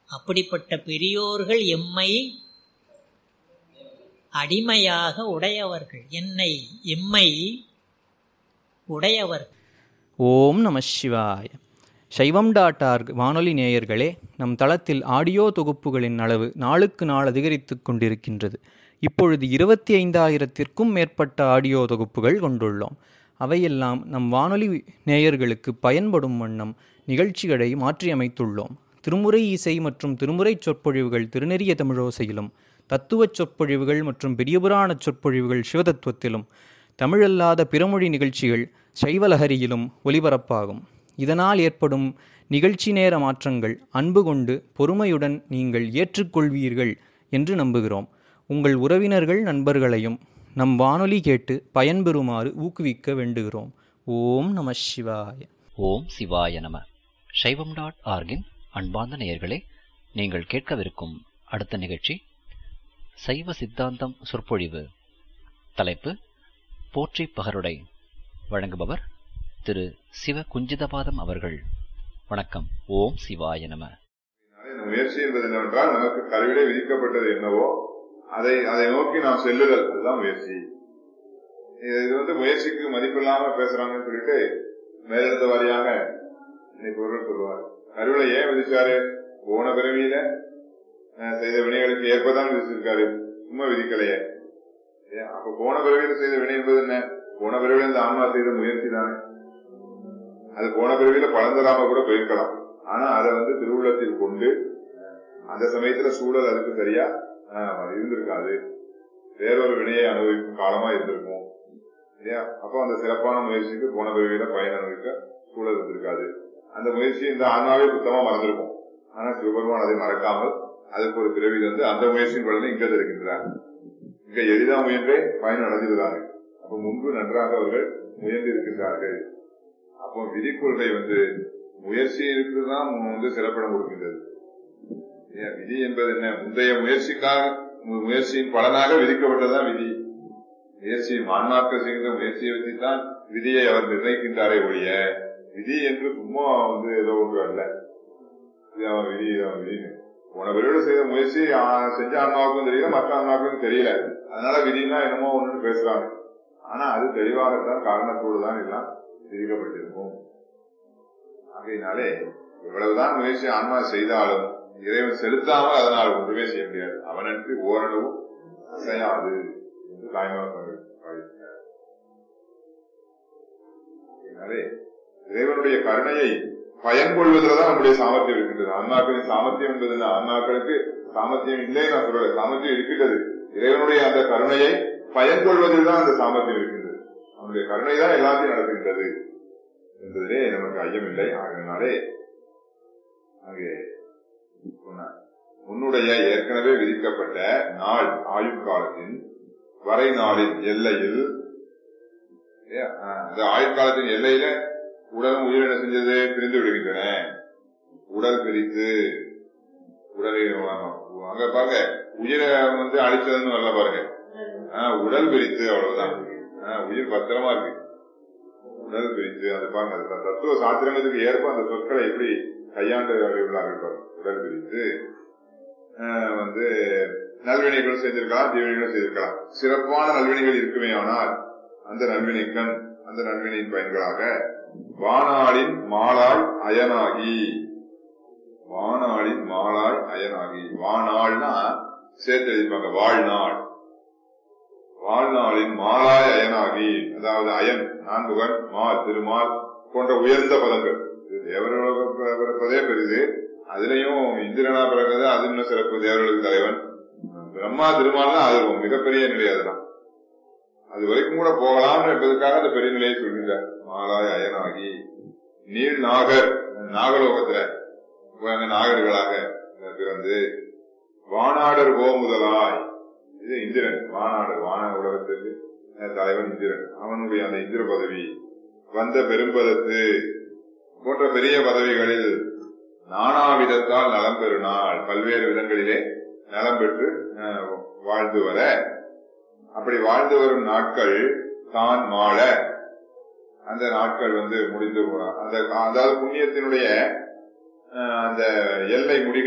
அப்படிப்பட்ட பெரியோர்கள் எம்மை அடிமையாக உடையவர்கள் என்னை எம்மை உடையவர்கள் ஓம் நம சிவாய சைவம் டாட் ஆர்க் வானொலி நேயர்களே நம் தளத்தில் ஆடியோ தொகுப்புகளின் அளவு நாளுக்கு நாள் அதிகரித்து கொண்டிருக்கின்றது இப்பொழுது இருபத்தி ஐந்தாயிரத்திற்கும் மேற்பட்ட ஆடியோ தொகுப்புகள் கொண்டுள்ளோம் அவையெல்லாம் நம் வானொலி நேயர்களுக்கு பயன்படும் வண்ணம் நிகழ்ச்சிகளை மாற்றியமைத்துள்ளோம் திருமுறை இசை மற்றும் திருமுறை சொற்பொழிவுகள் திருநெறிய தமிழோசையிலும் தத்துவச் சொற்பொழிவுகள் மற்றும் பெரியபுராண சொற்பொழிவுகள் சிவதத்துவத்திலும் தமிழல்லாத பிறமொழி நிகழ்ச்சிகள் சைவலஹரியிலும் ஒலிபரப்பாகும் இதனால் ஏற்படும் நிகழ்ச்சி நேர மாற்றங்கள் அன்பு கொண்டு பொறுமையுடன் நீங்கள் ஏற்றுக்கொள்வீர்கள் என்று நம்புகிறோம் உங்கள் உறவினர்கள் நண்பர்களையும் நம் வானொலி கேட்டு பயன்பெறுமாறு ஊக்குவிக்க வேண்டுகிறோம் ஓம் நம சிவாய ஓம் சிவாய நம சைவம் டாட் ஆர்கின் அன்பார்ந்த நேயர்களே நீங்கள் கேட்கவிருக்கும் அடுத்த நிகழ்ச்சி சைவ சித்தாந்தம் சொற்பொழிவு தலைப்பு போற்றி பகருடை வழங்குபவர் திரு சிவ குஞ்சிதபாதம் அவர்கள் வணக்கம் ஓம் சிவாய நம இந்த முயற்சி என்பது என்னவென்றால் நமக்கு கருவிலே விதிக்கப்பட்டது என்னவோ அதை அதை நோக்கி நாம் செல்லுதல் அதுதான் முயற்சி இது இது வந்து முயற்சிக்கு மதிப்பில்லாம பேசுறாங்கன்னு சொல்லிட்டு மேலெழுந்த வாரியாக இன்னைக்கு ஒருவர் சொல்லுவார் கருவில ஏன் விதிச்சாரு போன பிறவியில அஹ், செய்த வினைகளுக்கு ஏற்பதான் விதிச்சிருக்காரு சும்மா விதிக்கலையே ஏன், அப்ப போன பிறவியில செய்த வினை என்பது என்ன போன பிறவியில இந்த ஆன்மா செய்த முயற்சி தானே அது போன பிறவியில பலன் தராம கூட போயிருக்கலாம் ஆனா அதை வந்து திருவுள்ளத்தில் கொண்டு அந்த சமயத்துல சூழல் அதுக்கு சரியா ஆஹ், இருந்திருக்காது வேறொரு வினையை அனுபவிக்கும் காலமா இருந்திருக்கும் இல்லையா அப்போ அந்த சிறப்பான முயற்சிக்கு போன பிறவியில பயன் அனுபவிக்க சூழல் இருந்திருக்காது அந்த முயற்சி இந்த ஆன்மாவே சுத்தமா மறந்திருக்கும் ஆனா சிவபெருமான் அதை மறக்காமல் அதுக்கு ஒரு பிறவி வந்து அந்த முயற்சியின் பலனை இங்க தெரிகின்றார் இங்க எளிதா முயன்றே பயன் அடைஞ்சிருந்தாங்க அப்ப முன்பு நன்றாக அவர்கள் முயன்று இருக்கின்றார்கள் அப்போ விதி கொள்கை வந்து முயற்சி இருக்குதான் வந்து சிறப்பிடம் கொடுக்கின்றது ஏன் விதி என்பது என்ன முந்தைய முயற்சிக்காக மு- முயற்சியின் பலனாக விதிக்கப்பட்டதுதான் விதி முயற்சி மான்மார்க்க செய்கின்ற முயற்சியை வச்சுதான் விதியை அவர் நிர்ணயிக்கின்றாரே ஒழிய விதி என்று சும்மா வந்து ஏதோ ஒன்று அல்ல இது அவன் விதி இது அவன் விதின்னு போன பிறகு செய்த முயற்சி ஆ, செஞ்ச ஆன்மாவுக்கும் தெரியல மற்ற ஆன்மாவுக்கும் தெரியல அதனால விதினா என்னமோ ஒண்ணு பேசுறாங்க ஆனா அது தெளிவாகத்தான் காரணத்தோடு தான் எல்லாம் விதிக்கப்பட்டிருக்கும் ஆகையினாலே எவ்வளவுதான் முயற்சி ஆன்மா செய்தாலும் இறைவன் செலுத்தாமல் அதனால் ஒன்றுமே செய்ய முடியாது அவனுக்கு ஓரளவும் அசையாது என்று தாய்மார் பாடியிருக்கிறார். ஆகையினாலே இறைவனுடைய கருணையை பயன்கொள்வதில்தான் நம்முடைய சாமர்த்தியம் இருக்கின்றது ஆன்மாக்களின் சாமர்த்தியம் என்பது என்ன? ஆன்மாக்களுக்கு சாமர்த்தியம் இல்லை நான் சொல்லல சாமர்த்தியம் இருக்கின்றது இறைவனுடைய அந்த கருணையை பயன்கொள்வதில் தான் அந்த சாமர்த்தியம் இருக்கின்றது அவனுடைய கருணை தான் எல்லாத்தையும் நடத்துகின்றது என்பதிலே நமக்கு ஐயமில்லை ஆகினாலே அங்கே சொன்னார் உன்னுடைய ஏற்கனவே விதிக்கப்பட்ட நாள் ஆயுட்காலத்தின் வரை நாளின் எல்லையில் ஏ, அஹ், அந்த ஆயுட்காலத்தின் எல்லையில உடலும் உயிர் என்ன செஞ்சது பிரிந்து விடுகின்றன உடல் பிரித்து உடலை அங்க பாருங்க உயிரை வந்து அழிச்சதுன்னு வரல பாருங்க ஆஹ், உடல் பிரித்து அவ்வளவுதான் ஆஹ், உயிர் பத்திரமா இருக்கு உடல் பிரித்து அது பாருங்க அந்த தத்துவ சாத்திரங்களுக்கு ஏற்ப அந்த சொற்களை எப்படி கையாண்டு உள்ளார்கள் பாருங்க உடல் பிரித்து ஆஹ், வந்து நல்வினைகள் செய்திருக்கலாம் தீவினைகளும் செய்திருக்கலாம் சிறப்பான நல்வினைகள் இருக்குமே ஆனால் அந்த நல்வினைக்கண் அந்த நல்வினையின் பயன்களாக வானாளின் மாலாய் அயனாகி வானாளின் மாலாய் அயனாகி வானாள்னா சேர்த்து எழுதிப்பாங்க வாழ்நாள் வாழ்நாளின் மாலாய் அயனாகி அதாவது அயன் நான்குகன் மால் திருமால் போன்ற உயர்ந்த பதங்கள் இது தேவர்களுக்கு பிற- பிறப்பதே பெரிது அதுலயும் இந்திரனா பிறகுது அது இன்னும் சிறப்பு தேவர்களுக்கு தலைவன் பிரம்மா திருமால் தான் அது மிகப்பெரிய நிலை அதெல்லாம் அது வரைக்கும் கூட போகலாம் என்பதற்காக அந்த பெரிய நிலையை சொல்கின்றார் மாலாய் அயனாகி நீள் நாகர் நாகலோகத்துல அங்க நாகர்களாக பிறந்து வானாடர் கோ முதலாய் இது இந்திரன் வானாடர் வான உலகத்திற்கு அஹ், தலைவன் இந்திரன் அவனுடைய அந்த இந்திர பதவி வந்த பெரும்பதத்து போன்ற பெரிய பதவிகளில் நானாவிதத்தால் நலம் பெறுநாள் பல்வேறு விதங்களிலே நலம் பெற்று அஹ், வாழ்ந்து வர அப்படி வாழ்ந்து வரும் நாட்கள் தான் மாள அந்த நாட்கள் வந்து முடிந்து போ- அந்த அதாவது புண்ணியத்தினுடைய அஹ், அந்த எல்லை முடி